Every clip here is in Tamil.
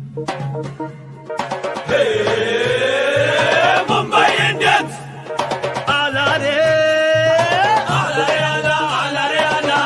मुंबई इंडियन्स आला रे आला रे आला आला रे आला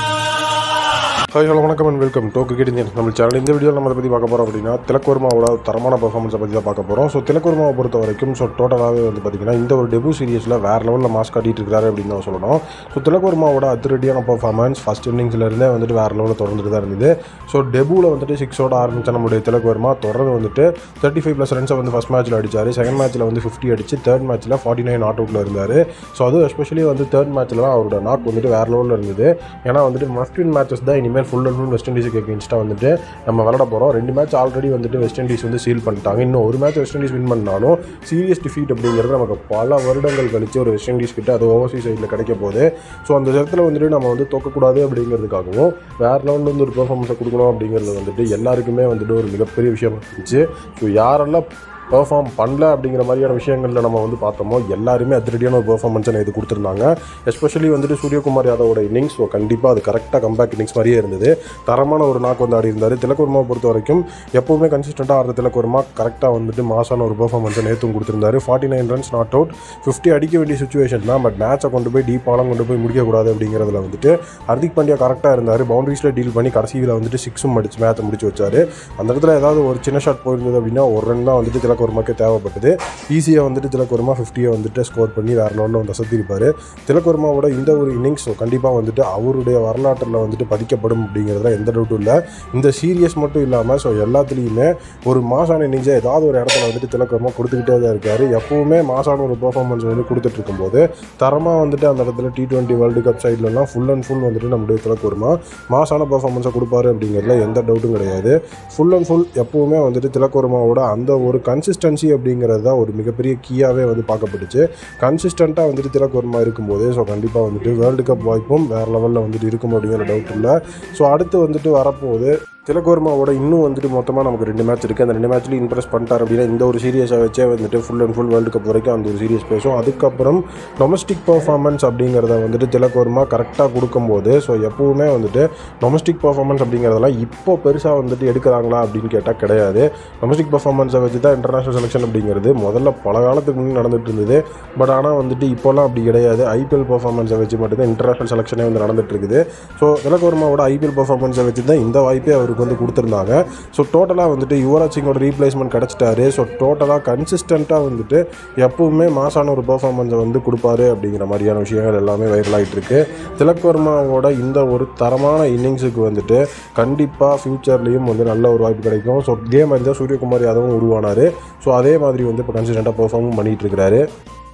ஹாய் ஹலோ வணக்கம் and welcome to cricket Indian நம்ம சேனல் இந்த வீடியோவில் நம்ம அதை பற்றி பார்க்க போகிறோம் அப்படின்னா திலக்குவர்மாவோட தரமான பர்ஃபார்மன்ஸை பற்றி தான் பார்க்க போகிறோம் ஸோ திலக்குவர்மாவை பொறுத்த வரைக்கும் ஸோ டோட்டலாகவே வந்து பார்த்திங்கன்னா இந்த ஒரு டெபு சீரியஸில் வேறு லெவலில் மாஸ் காட்டிட்டு இருக்காரு அப்படின்னு தான் சொல்லணும் ஸோ திலக்குவர்மாவோட அதிரடியான பர்ஃபார்மன்ஸ் ஃபஸ்ட் இன்னிங்ஸ்லேருந்தே வந்துட்டு வேறு லெவலில் தொடர்ந்துட்டு தான் இருந்தது ஸோ டெபுவில் வந்துட்டு சிக்ஸோட ஆரம்பித்த நம்மளுடைய திலக்குவர்மா தொடர்ந்து வந்துட்டு தேர்ட்டி ஃபைவ் ப்ளஸ் ரன்ஸை வந்து ஃபஸ்ட் மேட்ச்சில் அடிச்சார் செகண்ட் மேட்ச்சில் வந்து ஃபிஃப்டி அடிச்சு தேர்ட் மேட்ச்சில் ஃபார்ட்டி நைன் நாட் அவுட்டில் இருந்தார் ஸோ அதுவும் எஸ்பெஷலி வந்து தேர்ட் மேட்ச்சில் தான் அவரோட நாக் வந்துட்டு வேறு லெவலில் இருந்தது ஏன்னா வந்துட்டு மஸ்ட் வின் மேட்சஸ் தான் இனிமேல் ஃபுல் அண்ட் ஃபுல் வெஸ்ட் இண்டீஸுக்கு எகென்ஸ்டாக வந்துட்டு நம்ம விளாட போகிறோம் ரெண்டு மேட்ச் ஆல்ரெடி வந்துட்டு வெஸ்ட் இண்டீஸ் வந்து சீல் பண்ணிட்டாங்க இன்னும் ஒரு மேட்ச் வெஸ்ட் இண்டீஸ் வின் பண்ணாலும் சீரியஸ் டிஃபீட் அப்படிங்கிறது நமக்கு பல வருடங்கள் கழிச்சு ஒரு வெஸ்ட் இண்டீஸ் கிட்ட அது ஓவர்சீஸ் சைடில் கிடைக்க போகுது ஸோ அந்த இடத்துல வந்துட்டு நம்ம வந்து தோக்கக்கூடாது அப்படிங்கிறதுக்காகவும் வேறு லெவலில் வந்து ஒரு பெர்ஃபார்மன்ஸை கொடுக்கணும் அப்படிங்கிறது வந்துட்டு எல்லாருக்குமே வந்துட்டு ஒரு மிகப்பெரிய விஷயம் இருந்துச்சு ஸோ யாரெல்லாம் பெர்ஃபார்ம் பண்ணல அப்படிங்கிற மாதிரியான விஷயங்களில் நம்ம வந்து பார்த்தோமோ எல்லாருமே அதிரடியான ஒரு பெர்ஃபார்மன்ஸை இது கொடுத்துருந்தாங்க எஸ்பெஷலி வந்துட்டு சூரியகுமார் யாதவோட இன்னிங்ஸ் ஸோ கண்டிப்பாக அது கரெக்டாக கம்பேக் இன்னிங்ஸ் மாதிரியே இருந்தது தரமான ஒரு நாக்கு வந்து ஆடி இருந்தார் திலக்குர்மாவை பொறுத்த வரைக்கும் எப்போவுமே கன்சிஸ்டண்ட்டாக ஆடுற திலக்குர்மா கரெக்டாக வந்துட்டு மாசான ஒரு பெர்ஃபார்மன்ஸை நேற்றும் கொடுத்துருந்தாரு forty nine runs not out fifty அடிக்க வேண்டிய சுச்சுவேஷன் தான் பட் மேட்சை கொண்டு போய் டீப்பாலாம் கொண்டு போய் முடிக்கக்கூடாது அப்படிங்கிறதுல வந்துட்டு ஹர்திக் பாண்டியா கரெக்டாக இருந்தார் பவுண்டரிஸில் டீல் பண்ணி கடைசியில் வந்துட்டு சிக்ஸும் அடிச்சு மேட்சை முடிச்சு வச்சாரு அந்த இடத்துல ஏதாவது ஒரு சின்ன ஷாட் போயிருந்தது அப்படின்னா ஒரு ரன் தான் வந்துட்டு திலக்குர்மாக்கு தேவைப்பட்டது ஈஸியாக வந்துட்டு திலக்குர்மா ஃபிஃப்டியை வந்துட்டு ஸ்கோர் பண்ணி வேறு லெவலில் வந்து அசத்திருப்பார் திலக்குர்மாவோட இந்த ஒரு இன்னிங்ஸ் கண்டிப்பாக வந்துட்டு அவருடைய வரலாற்றில் வந்துட்டு பதிக்கப்படும் அப்படிங்கிறதுல எந்த டவுட்டும் இல்லை இந்த சீரியஸ் மட்டும் இல்லாமல் ஸோ எல்லாத்துலேயுமே ஒரு மாசான இன்னிங்ஸை ஏதாவது ஒரு இடத்துல வந்துட்டு திலக்குர்மா கொடுத்துக்கிட்டே தான் இருக்கார் எப்போவுமே மாசான ஒரு பெர்ஃபார்மன்ஸ் வந்து கொடுத்துட்டு இருக்கும்போது தரமாக வந்துட்டு அந்த இடத்துல டி டுவெண்ட்டி வேர்ல்டு கப் சைட்லலாம் ஃபுல் அண்ட் ஃபுல் வந்துட்டு நம்முடைய திலக்குர்மா மாசான பெர்ஃபார்மன்ஸை கொடுப்பாரு அப்படிங்கிறதுல எந்த டவுட்டும் கிடையாது ஃபுல் அண்ட் ஃபுல் எப்போவுமே வந்துட்டு திலக்குர்மாவோட அந்த ஒரு கன்சிஸ்டன்சி அப்படிங்கிறது தான் ஒரு மிகப்பெரிய கீயாகவே வந்து பார்க்கப்பட்டுச்சு கன்சிஸ்டண்ட்டாக வந்துட்டு திலக்குர்மா இருக்கும்போது ஸோ கண்டிப்பாக வந்துட்டு வேர்ல்டு கப் வாய்ப்பும் வேறு லெவலில் வந்துட்டு இருக்கும் அப்படிங்கிற டவுட் இல்லை ஸோ அடுத்து வந்துட்டு வரப்போகுது திலகோர்மாவோட இன்னும் வந்துட்டு மொத்தமாக நமக்கு ரெண்டு மேட்ச் இருக்குது அந்த ரெண்டு மேட்ச்லையும் இம்ப்ரெஸ் பண்ணிட்டார் அப்படின்னா இந்த ஒரு சீரியஸை வச்சே வந்துட்டு full and full world cup வரைக்கும் அந்த ஒரு சீரியஸ் பேசும் அதுக்கப்புறம் டொமஸ்டிக் பர்ஃபார்மன்ஸ் அப்படிங்கிறத வந்துட்டு திலகோர்மா கரெக்டாக கொடுக்கும்போது ஸோ எப்போவுமே வந்துட்டு டொமஸ்டிக் பர்ஃபார்மன்ஸ் அப்படிங்கிறதெல்லாம் இப்போ பெருசாக வந்துட்டு எடுக்கிறாங்களா அப்படின்னு கேட்டால் கிடையாது டொமஸ்டிக் பர்ஃபார்மன்ஸை வச்சு தான் இன்டர்நேஷனல் செலெக்ஷன் அப்படிங்கிறது முதல்ல பல காலத்துக்கு முன்னாடி நடந்துட்டு இருந்தது பட் ஆனால் வந்துட்டு இப்போல்லாம் அப்படி கிடையாது ஐபிஎல் பர்ஃபார்மன்ஸை வச்சு மட்டும்தான் இன்டர்நேஷனல் செலெக்ஷனே வந்து நடந்துட்டு இருக்குது ஸோ திலகோர்மாவோட ஐபிஎல் பர்ஃபார்மன்ஸை வச்சு தான் இந்த வாய்ப்பே அவருக்கு வந்து கொடுத்துருந்தாங்க ஸோ டோட்டலாக வந்துட்டு யுவராஜ் சிங்கோட ரீப்ளேஸ்மெண்ட் கிடச்சிட்டாரு ஸோ டோட்டலாக கன்சிஸ்டண்ட்டாக வந்துட்டு எப்பவுமே மாசான ஒரு பர்ஃபார்மன்ஸை வந்து கொடுப்பாரு அப்படிங்கிற மாதிரியான விஷயங்கள் எல்லாமே வைரல் ஆகிட்டு இருக்கு திலக்வர்மாவோட இந்த ஒரு தரமான இன்னிங்ஸுக்கு வந்துட்டு கண்டிப்பாக ஃப்யூச்சர்லேயும் வந்து நல்ல ஒரு வாய்ப்பு கிடைக்கும் ஸோ இதே மாதிரி தான் சூரியகுமார் யாதவும் உருவானார் ஸோ அதே மாதிரி வந்து இப்போ கன்சிஸ்டண்ட்டாக பெர்ஃபார்மும் பண்ணிகிட்டு இருக்கிறாரு